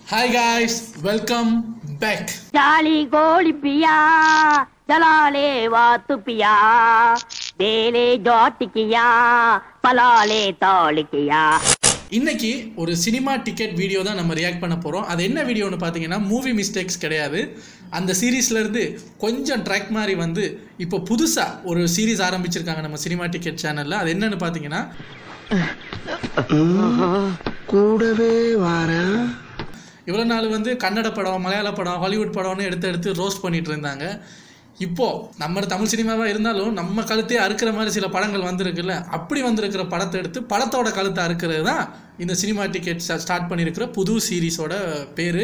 Hi guys welcome back जाली गोली पिया जलाले वातु पिया बेले जौट किया पलाले तौल किया இன்னைக்கு ஒரு சினிமா டிக்கெட் வீடியோ தான் நம்ம ரியாக்ட் பண்ண போகிறோம் அது என்ன வீடியோன்னு பார்த்தீங்கன்னா மூவி மிஸ்டேக்ஸ் கிடையாது அந்த சீரீஸ்லேருந்து கொஞ்சம் ட்ராக் மாதிரி வந்து இப்போ புதுசாக ஒரு சீரீஸ் ஆரம்பிச்சிருக்காங்க நம்ம சினிமா டிக்கெட் சேனலில் அது என்னன்னு பார்த்தீங்கன்னா கூடவே வாரேன் இவ்வளோ நாள் வந்து கன்னட படம் மலையாள படம் ஹாலிவுட் படம்னு எடுத்து எடுத்து ரோஸ்ட் பண்ணிட்டு இருந்தாங்க இப்போ நம்ம தமிழ் சினிமாவாக இருந்தாலும் நம்ம கழுத்தே அறுக்கிற மாதிரி சில படங்கள் வந்திருக்குல்ல அப்படி வந்திருக்கிற படத்தை எடுத்து படத்தோட கழுத்தை அறுக்கிறது தான் இந்த சினிமா டிக்கெட் ஸ்டார்ட் பண்ணியிருக்கிற புது சீரீஸோட பேர்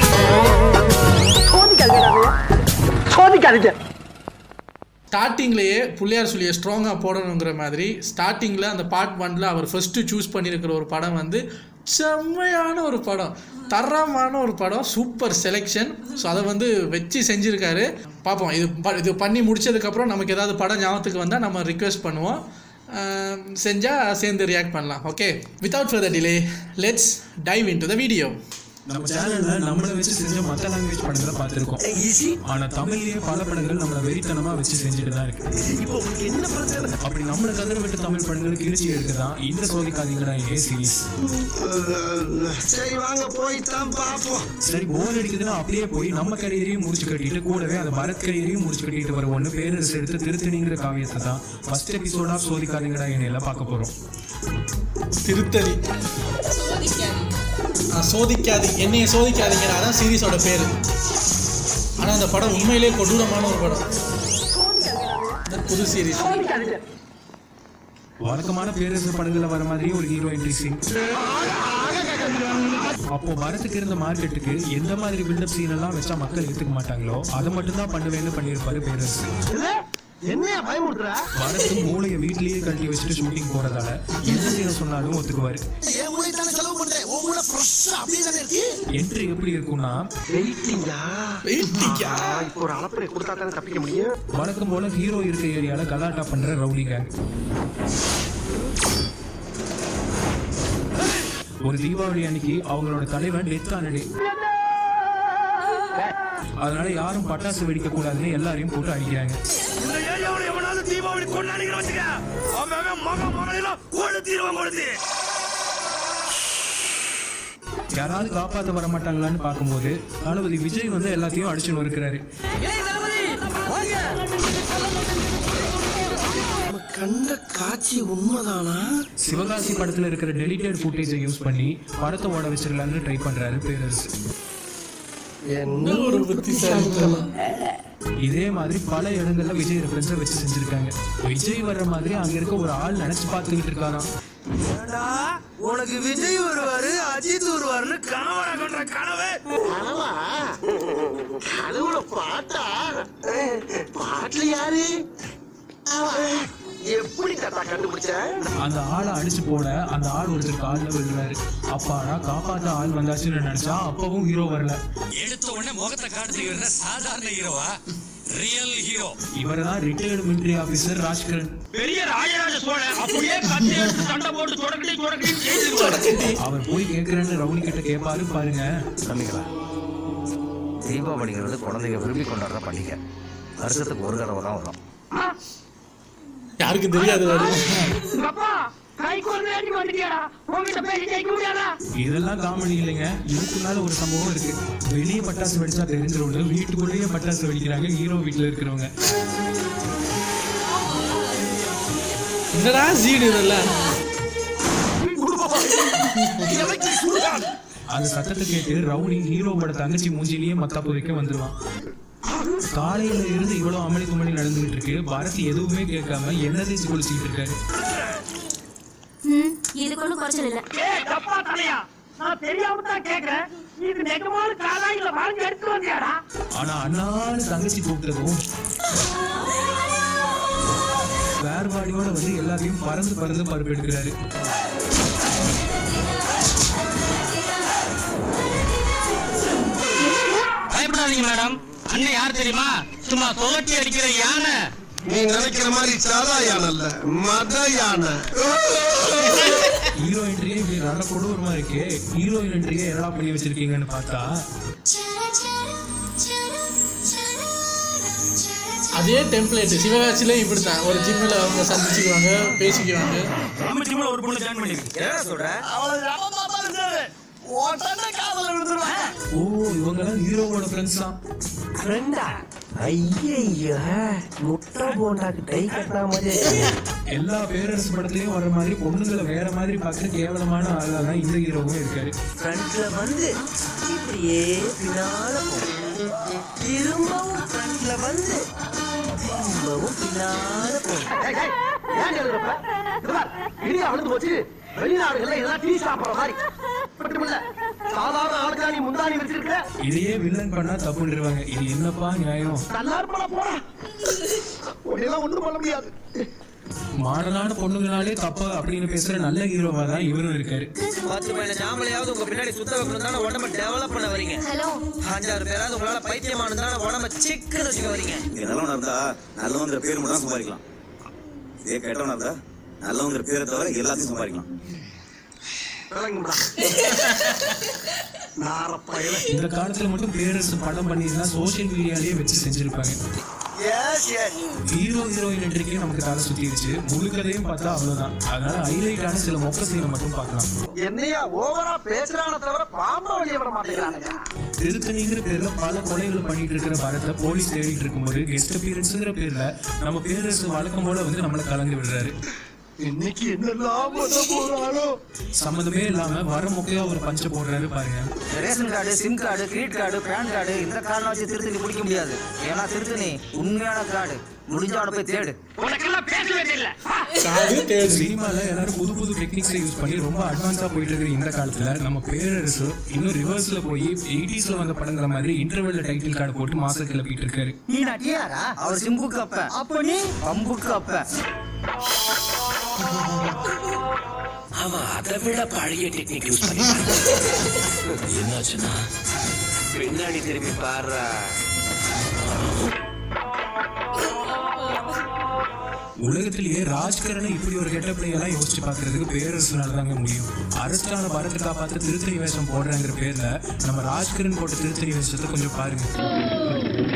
சோதிக்காதீங்க ஸ்டார்டிங்லேயே புள்ளியார் சொல்லியை ஸ்ட்ராங்காக போடணுங்கிற மாதிரி ஸ்டார்டிங்கில் அந்த பார்ட் ஒன்ல அவர் ஃபஸ்ட்டு சூஸ் பண்ணியிருக்கிற ஒரு படம் வந்து செம்மையான ஒரு படம் தரமான ஒரு படம் சூப்பர் செலெக்ஷன் ஸோ அதை வந்து வச்சு செஞ்சுருக்காரு பார்ப்போம் இது ப- இது பண்ணி முடிச்சதுக்கப்புறம் நமக்கு ஏதாவது படம் ஞாபகத்துக்கு வந்தால் நம்ம ரிக்வெஸ்ட் பண்ணுவோம் செஞ்சால் சேர்ந்து ரியாக்ட் பண்ணலாம் okay without further delay let's dive into the video நம்ம சேனல்ல நம்மள வச்சு செஞ்ச மத்த லாங்குவேஜ் படங்களை பார்த்திருக்கோம் ஆனா தமிழ்லயே பல படங்கள் நம்மள வெறித்தனமா வச்சு செஞ்சுட்டு தான் இருக்கு இப்போ உங்களுக்கு என்ன பிரச்சனை அப்படி நம்மள கதற விட்டு தமிழ் படங்களுக்கு இழுச்சி இருக்குதான் இந்த சோதிக்காதீங்கடா ஏ சீரிஸ் சரி வாங்க போய் தான் பாப்போம் சரி போர் அடிக்குதுன்னா அப்படியே போய் நம்ம கரியரையும் முடிச்சு கட்டிட்டு கூடவே அந்த பரத் கரியரையும் முடிச்சு கட்டிட்டு வருவோம்னு பேரரசு எடுத்து திருத்தணிங்கிற காவியத்தை தான் ஃபர்ஸ்ட் எபிசோடா சோதிக்காதீங்கடா என்னையில பார்க்க போறோம் திருத்தணி ஆ, சோதிக்காதி என்னைய சோதிக்காதீங்கடா அதான் சீரிஸோட பேர் ஆனால் அந்த படம் உண்மையிலே கொடூரமான ஒரு படம் இந்த புது சீரிஸ் வழக்கமான பேரரசு படங்கள்ல வர மாதிரி ஒரு ஹீரோ என்ட்ரி சீன் அப்போ பரத்துக்கு இருந்த மார்க்கெட்டுக்கு எந்த மாதிரி பில்டப் சீன் எல்லாம் வச்சா மக்கள் ஏத்துக்க மாட்டாங்களோ அதை மட்டும் தான் பண்ணுவேன்னு பண்ணியிருப்பாரு பேரரசு என்னையா பயமுடுற பரத்து மூளையை வீட்லயே கழட்டி வச்சுட்டு ஷூட்டிங் போறதால எந்த சீனை சொன்னாலும் ஒத்துக்குவாரு என் மூளை தானே செலவு பண்றேன் உன் மூளை ஃப்ரெஷ்ஷா அப்படியே தானே இருக்கு என்ட்ரி எப்படி இருக்கும்னா வெயிட்டிங்கா வெயிட்டிங்கா இப்போ ஒரு அளப்பறை கொடுத்தா தானே தப்பிக்க முடியும் வழக்கம் போல ஹீரோ இருக்க ஏரியால கலாட்டா பண்ற ரவுடி கேங் ஒரு தீபாவளி அன்னைக்கு அவங்களோட தலைவன் டெத் ஆன day. அதனால யாரும் பட்டாசு வெடிக்க கூடாதுன்னு எல்லாரையும் போட்டு அடிக்கிறாங்க இந்த ஏரியாவுல எவனாவது தீபாவளி கொண்டாடிக்கிற வச்சுக்க அவன் அவன் மக மகளிலும் கொண்டு தீர்வம் கொடுத்து யாராவது காப்பாத்த வர மாட்டாங்களான்னு பார்க்கும்போது தளபதி விஜய் வந்து எல்லாத்தையும் அடிச்சுன்னு இருக்கிறாரு நம்ம கண்ட காட்சி உண்மைதானா சிவகாசி படத்துல இருக்கிற டெலிட்டட் ஃபுட்டேஜை யூஸ் பண்ணி படத்தை ஓட வச்சிடலான்னு ட்ரை பண்றாரு பேரரசு என்ன ஒரு புத்திசாலித்தனம் இதே மாதிரி பல இடங்கள்ல விஜய் ரெஃபரன்ஸை வச்சு செஞ்சிருக்காங்க விஜய் வர்ற மாதிரி அங்க இருக்க ஒரு ஆள் நினைச்சு பார்த்துக்கிட்டு இருக்காராம் உனக்கு விஜய் வருவாரு அஜித் வருவாருன்னு கனவர கண்ட கனவு கனவா கனவுல பாட்டா பாட்டுல யாரு அவன். எப்படி தாத்தா கண்டுபிடிச்ச அந்த ஆளை அடிச்சு போட அந்த ஆள் ஒருத்தர் காலில் விழுறாரு அப்பாடா காப்பாத்த ஆள் வந்தாச்சுன்னு நினைச்சா அப்பவும் ஹீரோ வரல எடுத்த உடனே முகத்தை காட்டுறீங்க சாதாரண ஹீரோவா ரியல் ஹீரோ இவர் தான் ரிட்டையர்டு மிலிட்டரி ஆபீசர் ராஜ்கிரண் பெரிய ராஜராஜ சோழன் அப்படியே கத்தி எடுத்து சண்டை போட்டு தொடக்கடி தொடக்கடி செய்திருவாரு அவர் போய் கேட்கிறேன்னு ரவுனி கிட்ட கேட்பாரு பாருங்க தம்பிங்களா தீபாவளிங்கிறது குழந்தைங்க விரும்பி கொண்டாடுற பண்டிகை வருஷத்துக்கு ஒரு தடவை தான் வரும் யாருக்கும் தெரியாது வரும் அப்பா கை கொண்டு வேண்டி வந்துட்டியாடா உங்ககிட்ட பேசி ஜெயிக்க முடியாதா இதெல்லாம் காமெடி இல்லைங்க இதுக்கு மேல ஒரு சம்பவம் இருக்கு வெளியே பட்டாசு வெடிச்சா தெரிஞ்சிரும்னு வீட்டுக்குள்ளேயே பட்டாசு வெடிக்கிறாங்க ஹீரோ வீட்டுல இருக்கிறவங்க என்னடா சீடு இதெல்லாம் அந்த சத்தத்தை கேட்டு ரவுடி ஹீரோவோட தங்கச்சி மூஞ்சிலேயே மத்தாப்பு வைக்க வந்துருவான் காலையில இருந்து இவ்வளவு அமளி துமளி நடந்துகிட்டு இருக்கு பாரதி எதுவுமே கேட்காம என்ன தேய்ச்சி குளிச்சுக்கிட்டு இருக்காரு ம் இதுக்கு ஒன்றும் குறைச்சல் இல்லை ஏய் தப்பா தலையா நான் தெரியாம தான் கேக்குறேன் இது நெகமான காலா இல்ல வாழ்ந்து எடுத்து வந்தியாடா ஆனா அண்ணான்னு தங்கச்சி கூப்பிட்டதும் வேர்வாடியோட வந்து எல்லாத்தையும் பறந்து பறந்து பருப்பு எடுக்கிறாரு பயப்படாதீங்க மேடம் அண்ணன் யார் தெரியுமா சும்மா துவட்டி அடிக்கிற யானை நீ நினைக்கிற மாதிரி சாதா யானை இல்ல மத யானை ஹீரோ என்ட்ரியே இப்படி நல்ல கொடூரமா இருக்கே ஹீரோயின் என்ட்ரியே என்னடா பண்ணி வச்சிருக்கீங்கன்னு பார்த்தா அதே டெம்ப்ளேட் சிவகாசிலையும் இப்படி தான் ஒரு ஜிம்மில் அவங்க சந்திச்சுக்குவாங்க பேசிக்குவாங்க நம்ம ஜிம்ல ஒரு பொண்ணு ஜாயின் பண்ணிருக்கு என்ன சொல்ற அவளை எவன் பார்த்தாலும் சரி உடனே காதல விழுந்துருவேன் ஓ இவங்கெல்லாம் ஹீரோவோட ஃப்ரெண்ட்ஸ் தான் ஃப்ரெண்டா ஐயய்யா முட்டை போண்டாக்கு கை கட்டின மாதிரி எல்லா பேரரசு படத்துலயும் வர மாதிரி பொண்ணுங்களை வேற மாதிரி பார்க்குற கேவலமான ஆளா தான் இந்த ஹீரோவும் இருக்காரு ஃப்ரண்ட்ல வந்து இப்படியே பின்னால போகும் திரும்பவும் ஃப்ரண்ட்ல வந்து திரும்பவும் பின்னால போகும் ஏன் எழுதுறப்ப இது பார், இடியா விழுந்து போச்சு வெளிநாடுகள்ல இதெல்லாம் டீ சாப்பிடுற மாதிரி மட்டுமில்ல சாதாரண ஆளுக்கா நீ முந்தாணி வச்சிருக்க இதையே வில்லன் பண்ணா தப்புன்றுவாங்க இது என்னப்பா நியாயம் நல்லா இருப்பா போடா உன்னையெல்லாம் ஒண்ணும் பண்ண முடியாது மாடலான பொண்ணுங்களாலே தப்பா அப்படின்னு பேசுற நல்ல ஹீரோவா தான் இவரும் இருக்காரு பத்து பதினஞ்சு ஆம்பளையாவது உங்க பின்னாடி சுத்த வைக்கணும் தானே உடம்ப டெவலப் பண்ண வரீங்க ஹலோ அஞ்சாறு பேராவது உங்களால பைத்தியமானது தானே உடம்ப சிக்குன்னு வச்சுக்க வரீங்க இங்க நல்லவனா இருந்தா நல்லவங்கிற பேர் மட்டும் தான் சம்பாதிக்கலாம் இதே கெட்டவனா இருந்தா நல்லவங்கிற பேரை தவிர எல்லாத்தையும் சம்பாதிக்கலாம் நாரப்பயல இந்த காலத்துல மட்டும் பேரரசு படம் பண்ணியிருந்தா சோஷியல் மீடியாலயே வச்சு செஞ்சிருப்பாங்க எஸ் எஸ் ஹீரோ ஹீரோயின் என்ட்ரிக்கே நமக்கு தலை சுத்திடுச்சு முழு கதையும் பார்த்தா அவ்வளவுதான் அதனால ஹைலைட்டான சில மொக்க சீனை மட்டும் பார்க்கலாம் என்னையா ஓவரா பேசுறான தவிர பாம்பா வெளியே விட மாட்டேங்கிறானுங்க திருத்தணிங்கிற பேர்ல பல கொலைகள் பண்ணிட்டு இருக்கிற பரத்தை போலீஸ் தேடிட்டு இருக்கும்போது கெஸ்ட் அப்பியரன்ஸ்ங்கிற பேர்ல நம்ம பேரரசு வழக்கம் போல வந்து நம்மளை கலந்து விடுறாரு இன்னைக்கு என்னெல்லாம் பண்ண போறாளோ சம்மந்தமே இல்லாம வர மொக்கையா ஒரு பஞ்ச போடுறாரு பாருங்க ration card SIM card credit card PAN card இந்த கார்டு வச்சு திருத்தணி பிடிக்க முடியாது ஏன்னா திருத்தணி உண்மையான கார்டு முடிஞ்ச அவனை போய் தேடு உனக்கெல்லாம் பேச வேண்டியதில்ல காது தேடு சினிமால எல்லாரும் புது புது டெக்னிக்ஸை யூஸ் பண்ணி ரொம்ப அட்வான்ஸா போயிட்டு இருக்கிற இந்த காலத்துல நம்ம பேரரசு இன்னும் ரிவர்ஸ்ல போய் எயிட்டிஸ்ல வந்த படங்கிற மாதிரி இன்டர்வெல்ல டைட்டில் கார்டு போட்டு மாசம் கிளப்பிட்டு இருக்காரு நீ நட்டியாரா அவர் சிம்புக்கு அப்ப அப்ப நீ பம்புக்கு அப்ப அவன் அதை விட பழைய டெக்னிக் யூஸ் பண்ணி என்னாச்சுன்னா பின்னாடி திரும்பி பாடுறா உலகத்திலேயே ராஜ்கரனை இப்படி ஒரு கெட்டப்ல எல்லாம் யோசிச்சு பாக்குறதுக்கு பேரரசுனால தாங்க முடியும் அரஸ்டான பரத்தை காப்பாத்த திருத்தணி வேஷம் போடுறாங்கிற பேர்ல நம்ம ராஜ்கரன் போட்ட திருத்தணி வேஷத்தை கொஞ்சம் பாருங்க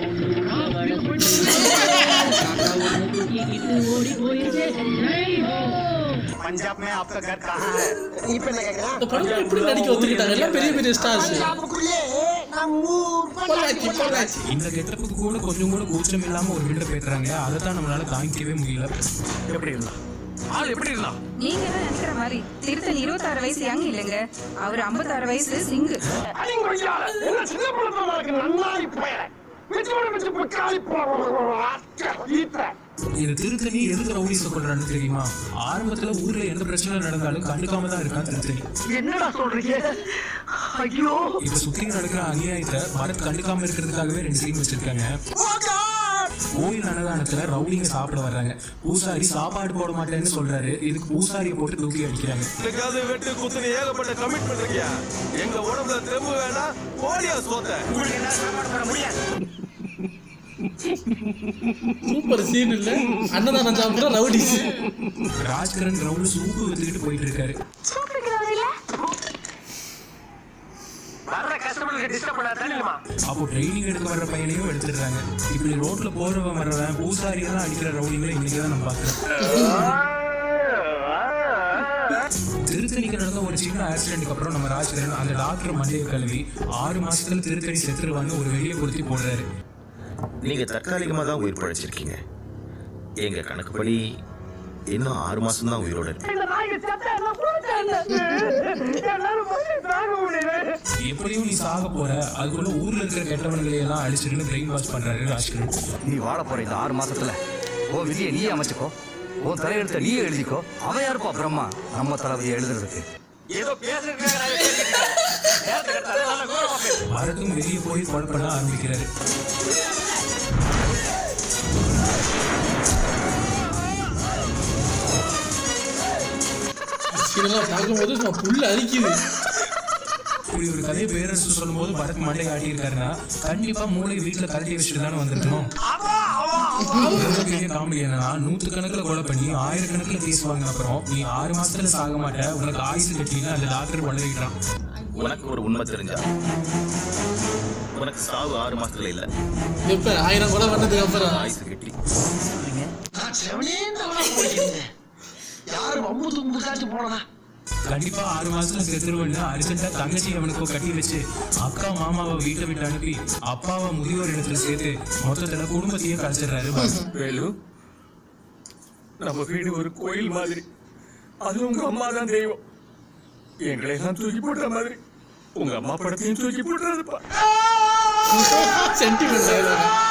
பஞ்சாப் में आपका घर कहाँ है இப்ப என்ன கேக்குறேன் இந்த படம் எப்படி நடிக்க ஒத்துக்கிட்டாங்க எல்லாம் பெரிய பெரிய ஸ்டார்ஸ் பஞ்சாபுக்குள்ளே நம்ம பொள்ளாச்சி பொள்ளாச்சி இந்த கெட்டப்புக்கு கூட கொஞ்சம் கூட கூச்சம் இல்லாம ஒரு பில்டப் பேசுறாங்க அதை தான் நம்மளால தாங்கிக்கவே முடியல எப்படி இருந்தான் ஆள் எப்படி இருந்தான் நீங்க தான் நினைக்கிற மாதிரி திருத்தன் இருபத்தாறு வயசு யங் இல்லைங்க அவர் ஐம்பத்தாறு வயசு சிங்கு அடிங்கொய்யால என்ன சின்ன பிள்ளை இருக்கு நன்னாரி போயல விச்சோட விச்சு பிக்காளி போற இது திருத்தணி எதுக்கு ரவுடிஸ கொள்றான்னு தெரியுமா ஆரம்பத்துல ஊர்ல எந்த பிரச்சனை நடந்தாலும் கண்டுக்காம தான் இருக்கான் திருத்தணி என்னடா சொல்றீங்க ஐயோ இப்ப சுத்தி நடக்கிற அநியாயத்தை பரத் கண்டுக்காம இருக்கிறதுக்காகவே ரெண்டு சீன் வச்சிருக்காங்க கோயில் அன்னதானத்துல ரவுடிங்க சாப்பிட வர்றாங்க பூசாரி சாப்பாடு போட மாட்டேன்னு சொல்றாரு இதுக்கு பூசாரியை போட்டு தூக்கி அடிக்கிறாங்க இதுக்காவது வெட்டு குத்துன்னு ஏகப்பட்ட கமிட்மெண்ட் இருக்கியா எங்க உடம்புல தெம்பு வேணா போலியா சோத்த உங்களுக்கு என்ன சாப்பாடு பண்ண முடியாது சூப்பர் சீன் இல்ல அன்னதானம் சாப்பிட்ற ரவுடிஸ் ராஜ்கரன் கிரவுண்ட்ல சூப்பு வித்துக்கிட்டு போயிட்டு இருக்காரு வர்ற கஸ்டமருக்கு டிஸ்டர்ப் பண்ணா தண்ணிலுமா அப்போ ட்ரைனிங் எடுக்க வர்ற பையனையும் எடுத்துடுறாங்க இப்படி ரோட்ல போறவன் வர்றவன் பூசாரியெல்லாம் அடிக்கிற ரவுடிங்களை இன்னைக்கு தான் நம்ம பார்க்கிறோம் திருத்தணிக்கு நடந்த ஒரு சின்ன ஆக்சிடென்ட்க்கு அப்புறம் நம்ம ராஜ்கரன் அந்த டாக்டர் மண்டையை கழுவி ஆறு மாசத்துல திருத்தணி செத்துருவான்னு ஒரு வெளியே பொருத்தி போடுறாரு நீங்க தற்காலிகமா தான் உயிர் பழைச்சிருக்கீங்க எங்க கணக்குப்படி இன்னும் ஆறு மாசம் தான் உயிரோட இருக்கு இந்த நாய்க்கு செத்த எல்லாம் புடிச்சாங்க எல்லாரும் போய் தாங்க முடியல எப்படியும் நீ சாக போற அதுக்குள்ள ஊர்ல இருக்கிற கெட்டவன்களை எல்லாம் அழிச்சிருன்னு பிரெயின் வாஷ் பண்றாரு ராஜ்கரன் நீ வாழ போற இந்த ஆறு மாசத்துல உன் விதியை நீயே அமைச்சுக்கோ உன் தலையெழுத்த நீயே எழுதிக்கோ அவன் யாருப்பா பிரம்மா நம்ம தளபதியை எழுதுறதுக்கு ஏதோ பேசுறதுக்காக நேரத்துக்கு எடுத்தாலே நல்ல கௌரவமா பேசு. பரத்தும் வெளியே போய் கொலை பண்ண ஆரம்பிக்கிறாரு இதெல்லாம் பார்க்கும்போது சும்மா புல்ல அரிக்குது இப்படி ஒரு கதையை பேரரசு சொல்லும்போது பரத் மண்டை ஆட்டியிருக்காருன்னா கண்டிப்பா மூளை வீட்டுல கழட்டி வச்சுட்டு தானே வந்திருக்கணும் அவன் அவன் இதுல பெரிய காமெடி என்னன்னா நூத்துக்கணக்கில் கொலை பண்ணி ஆயிரக்கணக்கில் கேஸ் வாங்கின அப்புறம் நீ ஆறு மாசத்துல சாக மாட்ட உனக்கு ஆயுசு கட்டினா அந்த டாக்டர் வளரிடுறான் உனக்கு ஒரு உண்மை தெரிஞ்சா உனக்கு சாவு ஆறு மாசத்துல இல்ல இப்ப ஆயிரம் கொலை பண்ணதுக்கு அப்புறம் ஆயுசு கட்டி நான் செவனேந்தவனா போயிருந்தேன் யாரு வம்பு தும்பு காட்டு போனதா கண்டிப்பா ஆறு மாசத்துல செத்துருவேன்னு அர்ஜென்ட்டா தங்கச்சி அவனுக்கோ கட்டி வச்சு அக்கா மாமாவை வீட்டை விட்டு அனுப்பி அப்பாவை முதியோர் இடத்துல சேர்த்து மொத்தத்துல குடும்பத்தையே கழிச்சிடுறாரு பாஸ். வேலு நம்ம வீடு ஒரு கோயில் மாதிரி அது உங்க அம்மா தான் தெய்வம் எங்களை எல்லாம் தூக்கி போட்ட மாதிரி உங்க அம்மா படத்தையும் தூக்கி போட்டுறதுப்பா சென்டிமெண்ட்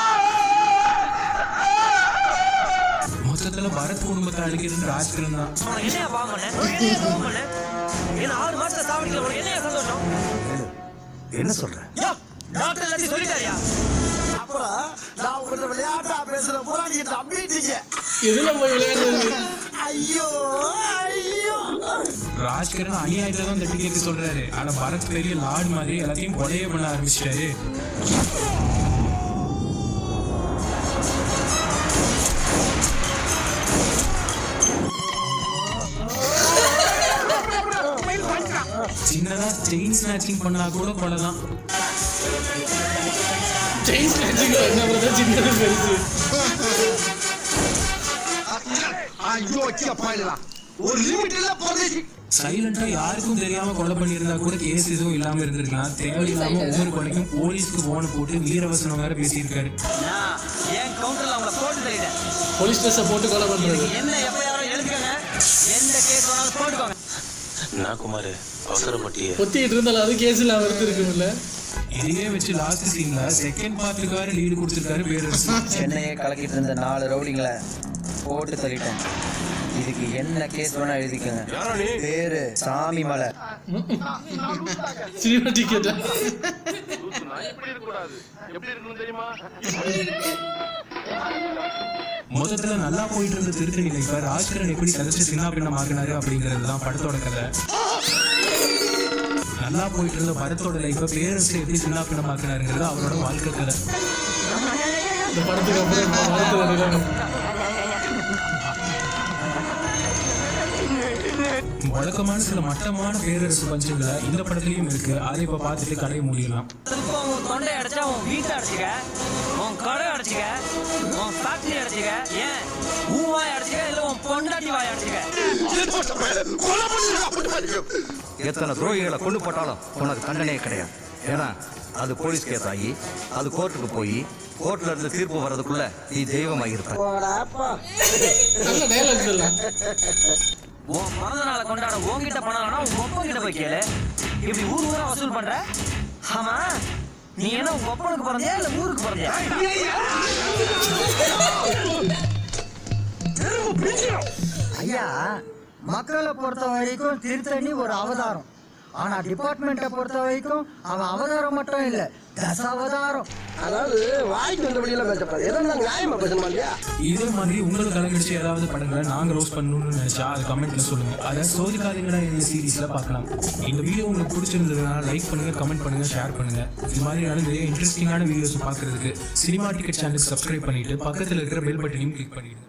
மொத்தத்துல பரத் குடும்பத்தை அழிக்கிறது ராஜ்கிரண் தான் உனக்கு என்னையா பாவம் பண்ண? உனக்கு என்னையா துரோகம் பண்ண? என்ன ஆறு மாசத்துல சாவடிக்கல உனக்கு என்னையா சந்தோஷம் என்ன சொல்ற யோ, டாக்டர் எல்லாத்தையும் சொல்லிட்டாரியா அப்புறம் நான் உங்கள்ட்ட விளையாட்டா பேசுற போல நீங்க நம்பிட்டீங்க எதுல போய் விளையாடுறது ஐயோ ஐயோ ராஜ்கிரண் அநியாயத்தை தான் தட்டி கேட்க சொல்றாரு ஆனா பரத் பெரிய லார்டு மாதிரி எல்லாத்தையும் கொலையே பண்ண ஆரம்பிச்சிட்டாரு சின்னதா செயின் ஸ்நாச்சிங் பண்ணா கூட கொலை தான் செயின் ஸ்நாச்சிங் என்ன பிரதர் சின்னது பெருசு ஐயோ பாயிடலாம் ஒரு லிமிட் இல்ல பரதேசி சைலண்டா யாருக்கும் தெரியாம கொலை பண்ணியிருந்தா கூட கேஸ் எதுவும் இல்லாம இருந்திருக்கலாம் தேவையில்லாம ஒவ்வொரு கொலைக்கும் போலீஸ்க்கு போன போட்டு வீரவசனம் வேற பேசியிருக்காரு நான் என் கவுண்டர்ல அவங்கள போட்டு தள்ளிட்டேன் போலீஸ் ட்ரெஸ்ஸை போட்டு கொலை பண்றது என்ன எப்ப யாரும் எழுதுக்கங்க எந்த கேஸ் வேணாலும் போட்டுக்கோங்க நான் குமார் அவசரப்பட்டிய பொத்திட்டு இருந்தாலும் அது கேஸ் இல்லாம இருந்திருக்கும்ல இதையே வச்சு லாஸ்ட் சீன்ல செகண்ட் பார்ட்டுக்கார லீடு கொடுத்திருக்காரு பேரரசு சென்னையை கலக்கிட்டு இருந்த நாலு ரவுடிங்களை போட்டு தள்ளிட்டேன் இதுக்கு என்ன கேஸ் வேணா எழுதிக்கங்க பேரு சாமி மலை சினிமா டிக்கெட்டா மொத்தத்துல நல்லா போயிட்டு இருந்த திருத்தணி லைஃப ராஜ்கிரண் எப்படி சதச்சு சின்ன பின்ன மாறினாரு அப்படிங்கிறது தான் படத்தோட கதை நல்லா போயிட்டு இருந்த பரத்தோட லைஃப பேரரசு எப்படி சின்ன பின்ன மாக்கினாருங்கிறது அவரோட வாழ்க்கை கதை இந்த படத்துக்கு அப்புறம் படத்தோட நிலைமை வழக்கமான சில மட்டமான பேரரசு பஞ்சங்களை இந்த படத்துலயும் இருக்கு அதை இப்ப பார்த்துட்டு கடையை மூடிடலாம் இப்போ உன் தொண்டை அடைச்சா உன் வீட்டை அடைச்சிக்க உன் கடை அடைச்சிக்க உன் ஃபேக்டரி அடைச்சிக்க ஏன் உன் வாய் அடைச்சிக்க இல்ல உன் பொண்டாட்டி வாய் அடைச்சிக்க எத்தனை துரோகிகளை கொண்டு போட்டாலும் உனக்கு தண்டனையே கிடையாது ஏன்னா அது போலீஸ் கேஸ் ஆகி அது கோர்ட்டுக்கு போய் கோர்ட்ல இருந்து தீர்ப்பு வர்றதுக்குள்ள நீ தெய்வமாக இருப்ப நல்ல டைலாக்ஸ் எல்லாம் உன் பிறந்த நாளை கொண்டாட உன்கிட்ட பணம் வேணா உன் ஒப்பன் கிட்ட போய் கேளு இப்படி ஊர் ஊரா வசூல் பண்ற ஆமா நீ என்ன உங்க ஒப்பனுக்கு பிறந்தியா இல்ல ஊருக்கு பிறந்தியா ஐயா மக்களை பொறுத்த வரைக்கும் திருத்தணி ஒரு அவதாரம் ஆனா டிபார்ட்மெண்ட்டை பொறுத்த வரைக்கும் அவன் அவதாரம் மட்டும் இல்ல தசாவதாரம் அதாவது வாய்க்கு வந்தபடியெல்லாம் பேசப்படாது எதனா நியாயமா பேசணுமா இல்லையா இதே மாதிரி உங்களுக்கு கலங்கடிச்ச ஏதாவது படங்களை நாங்க ரோஸ் பண்ணணும்னு நினைச்சா அது கமெண்ட்ல சொல்லுங்க அதை சோதிக்காதீங்கடா இந்த சீரீஸ்ல பார்க்கலாம் இந்த வீடியோ உங்களுக்கு பிடிச்சிருந்ததுன்னா லைக் பண்ணுங்க கமெண்ட் பண்ணுங்க ஷேர் பண்ணுங்க இது மாதிரியான நிறைய இன்ட்ரெஸ்டிங்கான வீடியோஸ் பார்க்கிறதுக்கு சினிமா டிக்கெட் சேனல் சப்ஸ்கிரைப் பண்ணிட்டு பக்கத்துல இருக்கிற பெல் பட்டனையும் கிளிக் பண்ணிடுங்க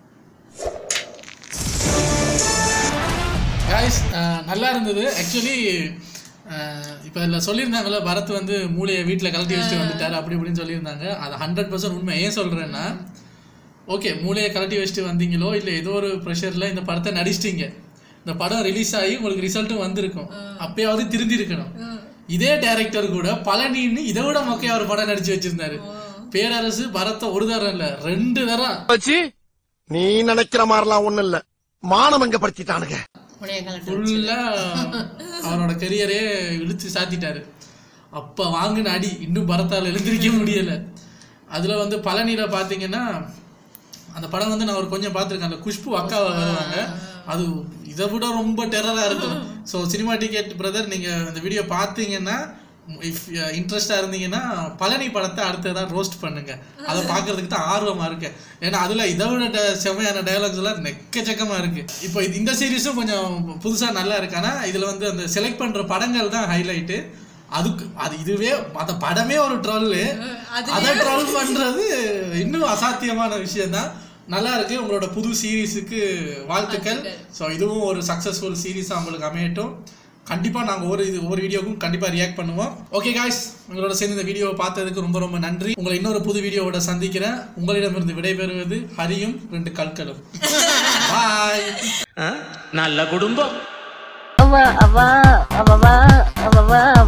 காய்ஸ் நல்லா இருந்தது ஆக்சுவலி இப்போ இதில் சொல்லியிருந்தாங்கல்ல பரத் வந்து மூளையை வீட்டில் கழட்டி வச்சுட்டு வந்துட்டார் அப்படி இப்படின்னு சொல்லியிருந்தாங்க அது ஹண்ட்ரட் பர்சன்ட் உண்மை ஏன் சொல்கிறேன்னா ஓகே மூளையை கழட்டி வச்சுட்டு வந்தீங்களோ இல்லை ஏதோ ஒரு ப்ரெஷரில் இந்த படத்தை நடிச்சிட்டீங்க இந்த படம் ரிலீஸ் ஆகி உங்களுக்கு ரிசல்ட்டும் வந்திருக்கும் அப்பயாவது திருந்திருக்கணும் இதே டைரக்டர் கூட பழனின்னு இதை விட மொக்கையா ஒரு படம் நடிச்சு வச்சிருந்தாரு பேரரசு பரத்தை ஒரு தரம் இல்ல ரெண்டு தரம் வச்சு நீ நினைக்கிற மாதிரிலாம் ஒண்ணும் இல்ல மானம் எங்க படுத்திட்டானுங்க ஃபுல்லா அவரோட கெரியரே இழுத்து சாத்திட்டாரு அப்ப வாங்கின அடி இன்னும் பரத்தால் எழுந்திருக்க முடியல அதுல வந்து பழனியில பாத்தீங்கன்னா அந்த படம் வந்து நான் ஒரு கொஞ்சம் பார்த்துருக்கேன் அந்த குஷ்பு அக்கா வருவாங்க அது இதை விட ரொம்ப டெரரா இருக்கும் ஸோ சினிமா டிக்கெட் பிரதர் நீங்க அந்த வீடியோ பார்த்தீங்கன்னா இஃப் இன்ட்ரெஸ்டா இருந்தீங்கன்னா பழனி படத்தை அடுத்ததான் ரோஸ்ட் பண்ணுங்க அதை பார்க்கறதுக்கு தான் ஆர்வமா இருக்கேன் ஏன்னா அதுல இதை விட ட- செமையான டயலாக்ஸ் எல்லாம் நெக்கச்சக்கமா இருக்கு இப்போ இது- இந்த சீரிஸும் கொஞ்சம் புதுசா நல்லா இருக்கு ஆனா இதுல வந்து அந்த செலக்ட் பண்ற படங்கள் தான் ஹைலைட்டு அதுக்கு அது இதுவே அந்த படமே ஒரு ட்ரோல் அதை ட்ரோல் பண்றது இன்னும் அசாத்தியமான விஷயம் தான் நல்லா இருக்கு உங்களோட புது சீரீஸுக்கு வாழ்த்துக்கள் ஸோ இதுவும் ஒரு சக்ஸஸ்ஃபுல் சீரீஸாக உங்களுக்கு அமையட்டும் கண்டிப்பாக நாங்கள் ஒரு இது ஒரு வீடியோவுக்கும் கண்டிப்பாக ரியாக்ட் பண்ணுவோம் ஓகே காய்ஸ் உங்களோட சேர்ந்து இந்த வீடியோவை பார்த்ததுக்கு ரொம்ப ரொம்ப நன்றி உங்களை இன்னொரு புது வீடியோவோட சந்திக்கிறேன் உங்களிடமிருந்து விடைபெறுவது ஹரியும் ரெண்டு கற்களும் பாய் நல்ல குடும்பம் அவ அவ அவ அவ அவ